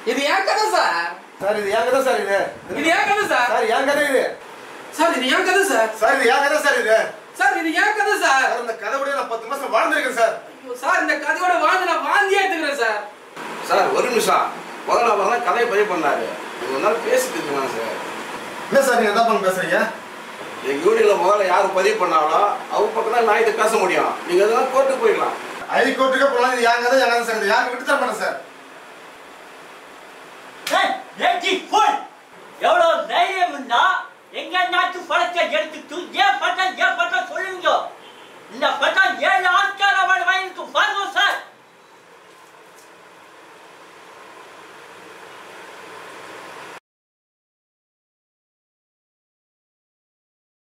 இது என் கதை sir sir இது என் கதை சார் இது இது என் கதை சார் சார் என் கதை இது சார் இது என் கதை சார் சார் இது என் கதை சார் இது சார் இது என் கதை சார் சார் இந்த கதை நான் பத்து மாசம் வாழ்ந்திருக்கேன் சார் ஐயோ, சார் இந்த கதையோட வாழ்ந்து நான் வாந்தியே எடுத்துக்கிறேன் சார் சார் ஒரு நிமிஷம் முதல்ல முதல்ல கதையை பதிவு பண்ணாரு ஒரு நாள் பேசிட்டு இருக்கலாம் சார் என்ன சார் நீங்க என்ன பண்ண பேசுறீங்க எங்க யூனியன்ல முதல்ல யார் பதிவு பண்ணாங்களோ அவங்க பக்கம் தான் நான் இதை பேச முடியும் நீங்க இதெல்லாம் கோர்ட்டுக்கு போயிடலாம் ஹைகோர்ட்டுக்கே போகலாம் இது என் கதை என் கதை சார் இது யாருக்கு விட்டு தர மாட்டேன் சார் ஏய், ஏச்சி, போய். எவ்வளவு தைரியம் இருந்தா எங்க நாட்டு பழத்தை எடுத்துட்டு ஏன் பண்ற ஏன் பண்ற சொல்லுங்க